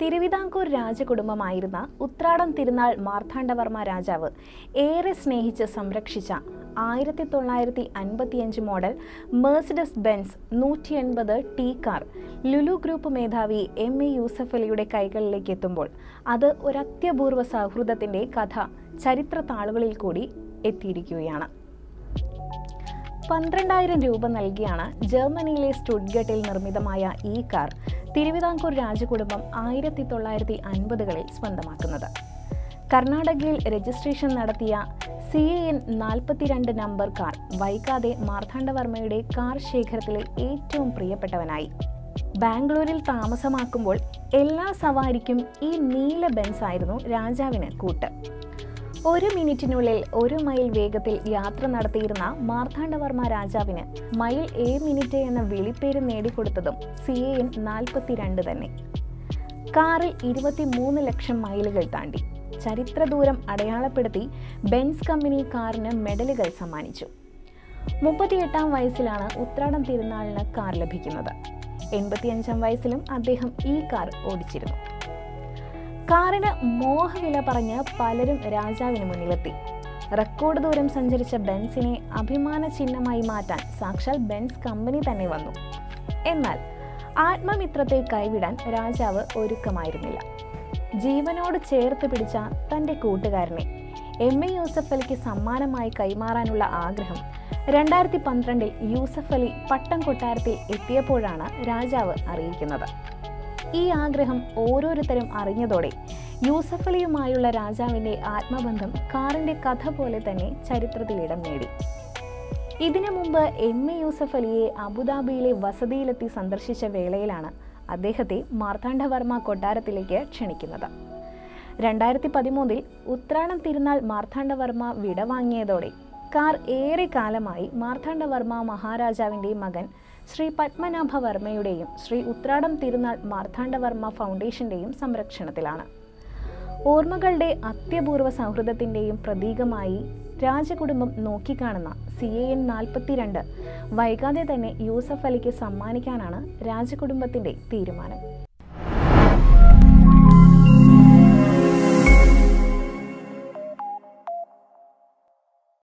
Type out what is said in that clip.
തിരുവിതാംകൂർ രാജകുടുംബമായിരുന്ന ഉത്രാടം തിരുനാൾ മാർത്താണ്ഡവർമ്മ രാജാവ് ഏറെ സ്നേഹിച്ച് സംരക്ഷിച്ച ആയിരത്തി തൊള്ളായിരത്തി അൻപത്തിയഞ്ച് മോഡൽ മേഴ്സിഡസ് ബെൻസ് നൂറ്റി എൺപത് ടി കാർ ലുലു ഗ്രൂപ്പ് മേധാവി എം എ യൂസഫ് അലിയുടെ കൈകളിലേക്ക് എത്തുമ്പോൾ അത് ഒരു അത്യപൂർവ സൗഹൃദത്തിൻ്റെ കഥ ചരിത്ര താളുകളിൽ കൂടി എത്തിയിരിക്കുകയാണ് പന്ത്രണ്ടായിരം രൂപ നൽകിയാണ് ജർമ്മനിയിലെ സ്റ്റുഡ്ഗട്ടിൽ നിർമ്മിതമായ ഈ കാർ തിരുവിതാംകൂർ രാജകുടുംബം ആയിരത്തി തൊള്ളായിരത്തി അൻപതുകളിൽ സ്വന്തമാക്കുന്നത് കർണാടകയിൽ രജിസ്ട്രേഷൻ നടത്തിയ സി എ എൻ നാൽപ്പത്തിരണ്ട് നമ്പർ കാർ വൈകാതെ മാർത്താണ്ഡവർമ്മയുടെ കാർ ശേഖരത്തിലെ ഏറ്റവും പ്രിയപ്പെട്ടവനായി ബാംഗ്ലൂരിൽ താമസമാക്കുമ്പോൾ എല്ലാ സവാരിക്കും ഈ നീല ബെൻസ് ആയിരുന്നു രാജാവിന് കൂട്ട് ഒരു മിനിറ്റിനുള്ളിൽ ഒരു മൈൽ വേഗത്തിൽ യാത്ര നടത്തിയിരുന്ന മാർത്താണ്ഡവർമ്മ രാജാവിന് മൈൽ ഏ മിനിറ്റ് എന്ന വിളിപ്പേര് നേടിക്കൊടുത്തതും സി എ എൻ നാൽപ്പത്തിരണ്ട് തന്നെ കാറിൽ ഇരുപത്തിമൂന്ന് ലക്ഷം മൈലുകൾ താണ്ടി ചരിത്ര ദൂരം അടയാളപ്പെടുത്തി ബെൻസ് കമ്പനി കാറിന് മെഡലുകൾ സമ്മാനിച്ചു മുപ്പത്തിയെട്ടാം വയസ്സിലാണ് ഉത്രാടം തിരുനാളിന് കാർ ലഭിക്കുന്നത് എൺപത്തിയഞ്ചാം വയസ്സിലും അദ്ദേഹം ഈ കാർ ഓടിച്ചിരുന്നു കാറിന് മോഹവില പറഞ്ഞ് പലരും രാജാവിന് മുന്നിലെത്തി റെക്കോർഡ് ദൂരം സഞ്ചരിച്ച ബെൻസിനെ അഭിമാന ചിഹ്നമായി മാറ്റാൻ സാക്ഷാൽ ബെൻസ് കമ്പനി തന്നെ വന്നു എന്നാൽ ആത്മമിത്രത്തെ കൈവിടാൻ രാജാവ് ഒരുക്കമായിരുന്നില്ല ജീവനോട് ചേർത്ത് പിടിച്ച തൻ്റെ കൂട്ടുകാരനെ എം എ യൂസഫ് അലിക്ക് സമ്മാനമായി കൈമാറാനുള്ള ആഗ്രഹം രണ്ടായിരത്തി പന്ത്രണ്ടിൽ യൂസഫ് അലി പട്ടം കൊട്ടാരത്തിൽ എത്തിയപ്പോഴാണ് രാജാവ് അറിയിക്കുന്നത് ഈ ആഗ്രഹം ഓരോരുത്തരും അറിഞ്ഞതോടെ യൂസഫ് അലിയുമായുള്ള രാജാവിൻ്റെ ആത്മബന്ധം കാറിൻ്റെ കഥ പോലെ തന്നെ ചരിത്രത്തിൽ ഇടം നേടി ഇതിനു മുമ്പ് എം എ യൂസഫ് അലിയെ അബുദാബിയിലെ വസതിയിലെത്തി സന്ദർശിച്ച വേളയിലാണ് അദ്ദേഹത്തെ മാർത്താണ്ഡവർമ്മ കൊട്ടാരത്തിലേക്ക് ക്ഷണിക്കുന്നത് രണ്ടായിരത്തി പതിമൂന്നിൽ ഉത്രാടം തിരുനാൾ മാർത്താണ്ഡവർമ്മ വിടവാങ്ങിയതോടെ കാർ ഏറെ കാലമായി മാർത്താണ്ഡവർമ്മ മഹാരാജാവിൻ്റെ മകൻ ശ്രീ പത്മനാഭവർമ്മയുടെയും ശ്രീ ഉത്രാടം തിരുനാൾ മാർത്താണ്ഡവർമ്മ ഫൗണ്ടേഷൻ്റെയും സംരക്ഷണത്തിലാണ് ഓർമ്മകളുടെ അത്യപൂർവ സൗഹൃദത്തിൻ്റെയും പ്രതീകമായി രാജകുടുംബം നോക്കിക്കാണുന്ന സി എ എൻ നാൽപ്പത്തിരണ്ട് വൈകാതെ തന്നെ യൂസഫ് അലിക്ക് സമ്മാനിക്കാനാണ് രാജകുടുംബത്തിൻ്റെ തീരുമാനം